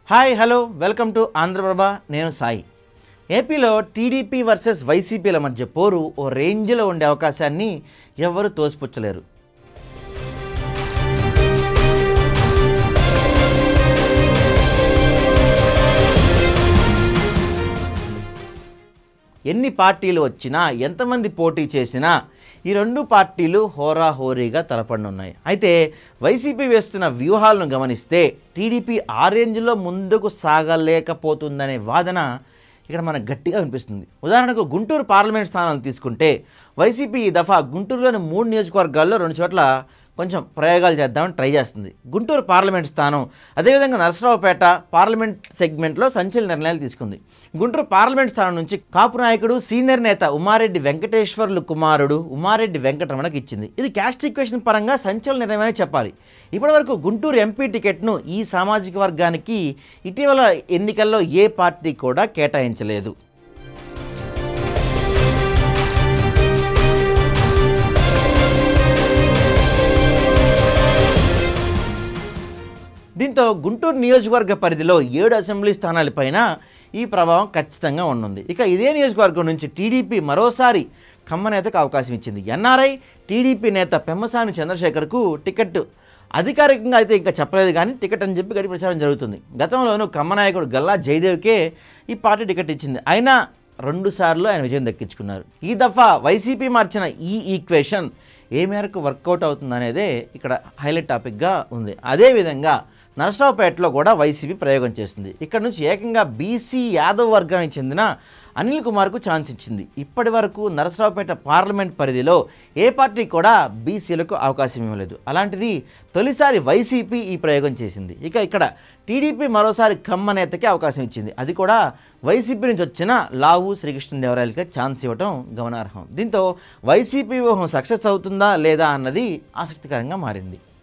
hi hello welcome to Andhra Prabha నేను సాయి ఏపీలో TDP versus వైసీపీల మధ్య పోరు ఓ రేంజ్లో ఉండే అవకాశాన్ని ఎవరు తోసిపుచ్చలేరు ఎన్ని పార్టీలు వచ్చినా ఎంతమంది పోటీ చేసినా ఈ రెండు పార్టీలు హోరాహోరీగా తలపడనున్నాయి అయితే వైసీపీ వేస్తున్న వ్యూహాలను గమనిస్తే టీడీపీ ఆ రేంజ్లో ముందుకు సాగలేకపోతుందనే వాదన ఇక్కడ మనకు గట్టిగా వినిపిస్తుంది ఉదాహరణకు గుంటూరు పార్లమెంట్ స్థానాలు తీసుకుంటే వైసీపీ ఈ దఫా గుంటూరులోని మూడు నియోజకవర్గాల్లో రెండు చోట్ల కొంచెం ప్రయోగాలు చేద్దామని ట్రై చేస్తుంది గుంటూరు పార్లమెంట్ స్థానం అదేవిధంగా నరసరావుపేట పార్లమెంట్ సెగ్మెంట్లో సంచలన నిర్ణయాలు తీసుకుంది గుంటూరు పార్లమెంట్ స్థానం నుంచి కాపు నాయకుడు సీనియర్ నేత ఉమారెడ్డి వెంకటేశ్వర్లు కుమారుడు ఉమారెడ్డి వెంకటరమణకు ఇచ్చింది ఇది క్యాస్ట్ ఈక్వేషన్ పరంగా సంచలన నిర్ణయమని చెప్పాలి ఇప్పటివరకు గుంటూరు ఎంపీ టికెట్ను ఈ సామాజిక వర్గానికి ఇటీవల ఎన్నికల్లో ఏ పార్టీ కూడా కేటాయించలేదు దీంతో గుంటూరు నియోజకవర్గ పరిధిలో ఏడు అసెంబ్లీ స్థానాలపైన ఈ ప్రభావం ఖచ్చితంగా ఉంటుంది ఇక ఇదే నియోజకవర్గం నుంచి టీడీపీ మరోసారి ఖమ్మ నేతకు అవకాశం ఇచ్చింది ఎన్ఆర్ఐ టీడీపీ నేత పెమ్మసాని చంద్రశేఖర్కు టికెట్ అధికారికంగా అయితే ఇంకా చెప్పలేదు కానీ టికెట్ అని చెప్పి గడి ప్రచారం జరుగుతుంది గతంలోనూ ఖమ్మ నాయకుడు గల్లా జయదేవ్కే ఈ పార్టీ టికెట్ ఇచ్చింది అయినా రెండు సార్లు ఆయన విజయం దక్కించుకున్నారు ఈ దఫా వైసీపీ మార్చిన ఈ ఈక్వేషన్ ఏ మేరకు వర్కౌట్ అవుతుందనేదే ఇక్కడ హైలైట్ టాపిక్గా ఉంది అదేవిధంగా నరసరావుపేటలో కూడా వైసీపీ ప్రయోగం చేస్తుంది ఇక్కడ నుంచి ఏకంగా బీసీ యాదవ్ వర్గానికి చెందిన అనిల్ కుమార్కు ఛాన్స్ ఇచ్చింది ఇప్పటి వరకు నరసరావుపేట పార్లమెంట్ పరిధిలో ఏ పార్టీ కూడా బీసీలకు అవకాశం ఇవ్వలేదు అలాంటిది తొలిసారి వైసీపీ ఈ ప్రయోగం చేసింది ఇక ఇక్కడ టీడీపీ మరోసారి ఖమ్మ నేతకి అవకాశం ఇచ్చింది అది కూడా వైసీపీ నుంచి వచ్చిన లావు శ్రీకృష్ణదేవరాయలకి ఛాన్స్ ఇవ్వడం గమనార్హం దీంతో వైసీపీ వ్యూహం సక్సెస్ అవుతుందా లేదా అన్నది ఆసక్తికరంగా మారింది